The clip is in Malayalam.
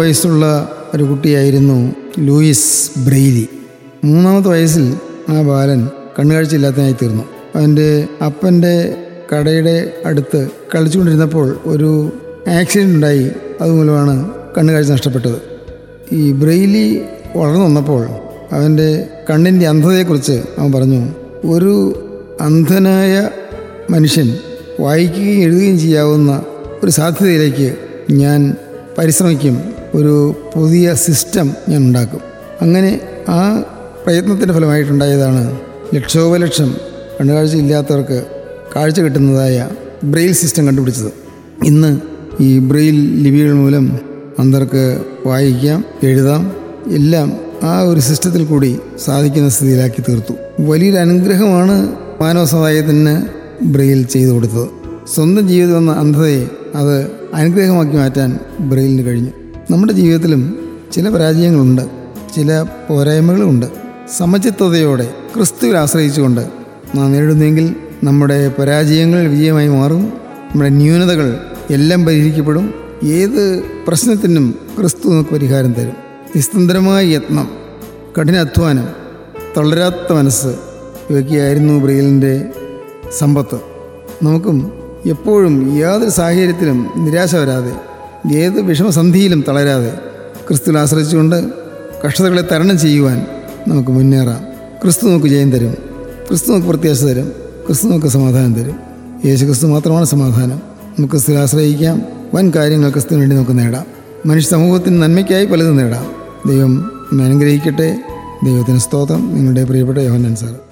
വയസ്സുള്ള ഒരു കുട്ടിയായിരുന്നു ലൂയിസ് ബ്രെയിലി മൂന്നാമത്തെ വയസ്സിൽ ആ ബാലൻ കണ്ണുകാഴ്ചയില്ലാത്തതിനായി തീർന്നു അവൻ്റെ അപ്പൻ്റെ കടയുടെ അടുത്ത് കളിച്ചുകൊണ്ടിരുന്നപ്പോൾ ഒരു ആക്സിഡൻ്റ് ഉണ്ടായി അതുമൂലമാണ് കണ്ണുകാഴ്ച നഷ്ടപ്പെട്ടത് ഈ ബ്രെയിലി വളർന്നു വന്നപ്പോൾ അവൻ്റെ കണ്ണിൻ്റെ അന്ധതയെക്കുറിച്ച് അവൻ പറഞ്ഞു ഒരു അന്ധനായ മനുഷ്യൻ വായിക്കുകയും എഴുതുകയും ചെയ്യാവുന്ന ഒരു സാധ്യതയിലേക്ക് ഞാൻ പരിശ്രമിക്കും ഒരു പുതിയ സിസ്റ്റം ഞാൻ ഉണ്ടാക്കും അങ്ങനെ ആ പ്രയത്നത്തിൻ്റെ ഫലമായിട്ടുണ്ടായതാണ് ലക്ഷോപലക്ഷം കണ്ണുകാഴ്ച ഇല്ലാത്തവർക്ക് കാഴ്ച കിട്ടുന്നതായ ബ്രെയിൽ സിസ്റ്റം കണ്ടുപിടിച്ചത് ഇന്ന് ഈ ബ്രെയിൽ ലിപികൾ മൂലം അന്തർക്ക് വായിക്കാം എഴുതാം എല്ലാം ആ ഒരു സിസ്റ്റത്തിൽ കൂടി സാധിക്കുന്ന സ്ഥിതിയിലാക്കി തീർത്തു വലിയൊരു അനുഗ്രഹമാണ് മാനവ സമുദായത്തിന് ബ്രെയിൽ ചെയ്തു കൊടുത്തത് സ്വന്തം ജീവിതം എന്ന അന്ധതയെ അത് അനുഗ്രഹമാക്കി മാറ്റാൻ ബ്രെയിലിന് കഴിഞ്ഞു നമ്മുടെ ജീവിതത്തിലും ചില പരാജയങ്ങളുണ്ട് ചില പോരായ്മകളുമുണ്ട് സമചിത്തതയോടെ ക്രിസ്തുവിൽ ആശ്രയിച്ചുകൊണ്ട് നാം നേരിടുന്നെങ്കിൽ നമ്മുടെ പരാജയങ്ങൾ വിജയമായി മാറും നമ്മുടെ ന്യൂനതകൾ എല്ലാം പരിഹരിക്കപ്പെടും ഏത് പ്രശ്നത്തിനും ക്രിസ്തു നമുക്ക് പരിഹാരം തരും നിസ്തന്ത്രമായ യത്നം കഠിനാധ്വാനം തളരാത്ത മനസ്സ് ഇവയൊക്കെയായിരുന്നു ബ്രെയിലിൻ്റെ സമ്പത്ത് നമുക്കും എപ്പോഴും യാതൊരു സാഹചര്യത്തിലും നിരാശ വരാതെ ഏത് വിഷമസന്ധിയിലും തളരാതെ ക്രിസ്തുവിൽ ആശ്രയിച്ചുകൊണ്ട് കഷ്ടതകളെ തരണം ചെയ്യുവാൻ നമുക്ക് മുന്നേറാം ക്രിസ്തു നമുക്ക് ജയം തരും ക്രിസ്തു നമുക്ക് പ്രത്യാശ തരും ക്രിസ്തു നമുക്ക് സമാധാനം തരും യേശു ക്രിസ്തു മാത്രമാണ് സമാധാനം നമുക്ക് ക്രിസ്തുവിൽ ആശ്രയിക്കാം വൻ കാര്യങ്ങൾ ക്രിസ്തുവിന് വേണ്ടി നമുക്ക് നേടാം മനുഷ്യ സമൂഹത്തിന് നന്മയ്ക്കായി പലതും നേടാം ദൈവം നമ്മെ അനുഗ്രഹിക്കട്ടെ ദൈവത്തിന് സ്തോത്രം നിങ്ങളുടെ പ്രിയപ്പെട്ട യോഹന്നാൻ സാർ